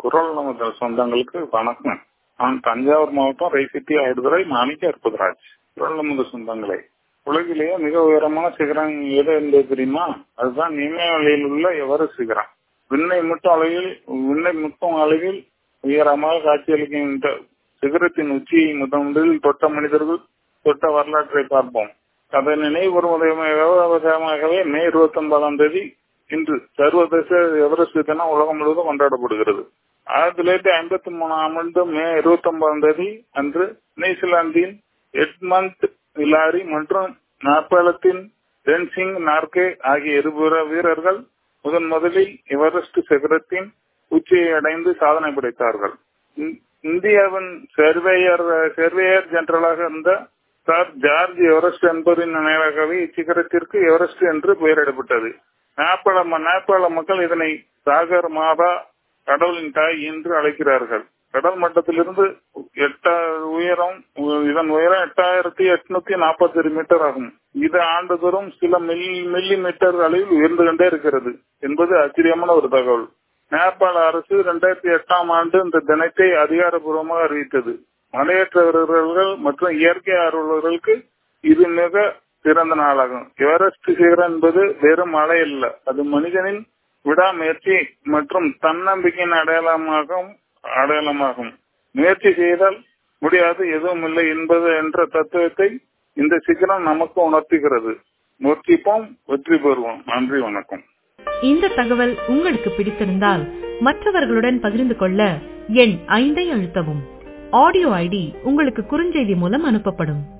குரல் நமது சொந்தங்களுக்கு வணக்கம் நான் தஞ்சாவூர் மாவட்டம் ரைசிட்டி ஆயிடுதுறை மாணிக்க அற்புதராஜ் குரல் நமது சொந்தங்களே உலகிலேயே மிக உயரமான சிகரம் எது என்பது தெரியுமா அதுதான் இமயமலையில் உள்ள எவரெஸ்ட் சிகரம் விண்ணை முட்டும் அளவில் விண்ணை முட்டும் அளவில் உயரமாக காட்சியளிக்கின்ற சிகரத்தின் உச்சியை முதன் முதலில் தொட்ட மனிதர்கள் தொட்ட வரலாற்றை பார்ப்போம் அதை நினைவுபூர்வமாகவே மே இருபத்தி ஒன்பதாம் தேதி இன்று சர்வதேச எவரெஸ்ட் தினம் உலகம் முழுவதும் கொண்டாடப்படுகிறது ஆயிரத்தி தொள்ளாயிரத்தி ஐம்பத்தி மூணாம் ஆண்டு மே இருபத்தி ஒன்பதாம் தேதி அன்று நியூசிலாந்தின் எட்மந்த் இலாரி மற்றும் நேபாளத்தின் டென்சிங் நார்கே ஆகிய இருபுற வீரர்கள் முதன் முதலில் எவரெஸ்ட் சிகரத்தின் உச்சியை அடைந்து சாதனை படைத்தார்கள் இந்தியாவின் சர்வேயர் சர்வேயர் ஜெனரலாக இருந்த சார் ஜார்ஜ் எவரெஸ்ட் என்பதின் நினைவாகவே இச்சிகரத்திற்கு எவரெஸ்ட் என்று பெயரிடப்பட்டது நேபாள நேபாள மக்கள் இதனை சாகர் மாதா கடவுளின் தாய் என்று அழைக்கிறார்கள் கடல் மட்டத்திலிருந்து எட்ட உயரம் இதன் உயரம் எட்டாயிரத்தி எட்நூத்தி நாற்பத்தி மீட்டர் ஆகும் இது ஆண்டுதோறும் சில மில்லி மீட்டர் அளவில் உயர்ந்து கொண்டே இருக்கிறது என்பது ஆச்சரியமான ஒரு தகவல் நேபாள அரசு இரண்டாயிரத்தி எட்டாம் ஆண்டு இந்த தினத்தை அதிகாரப்பூர்வமாக அறிவித்தது மலையேற்ற வீரர்கள் மற்றும் இயற்கை ஆர்வலர்களுக்கு இது மிக சிறந்த நாளாகும் எவரெஸ்ட் சிகரம் என்பது வெறும் மலை அல்ல அது மனிதனின் விடாமுயற்சி மற்றும் தன்னம்பிக்கையின் அடையாளமாகவும் அடையாளமாகும் முயற்சி செய்தால் முடியாது எதுவும் இல்லை என்பது என்ற தத்துவத்தை இந்த சிகரம் நமக்கு உணர்த்துகிறது முயற்சிப்போம் வெற்றி பெறுவோம் நன்றி வணக்கம் இந்த தகவல் உங்களுக்கு பிடித்திருந்தால் மற்றவர்களுடன் பகிர்ந்து கொள்ள எண் ஐந்தை அழுத்தவும் ஆடியோ ஐடி உங்களுக்கு குறுஞ்செய்தி மூலம் அனுப்பப்படும்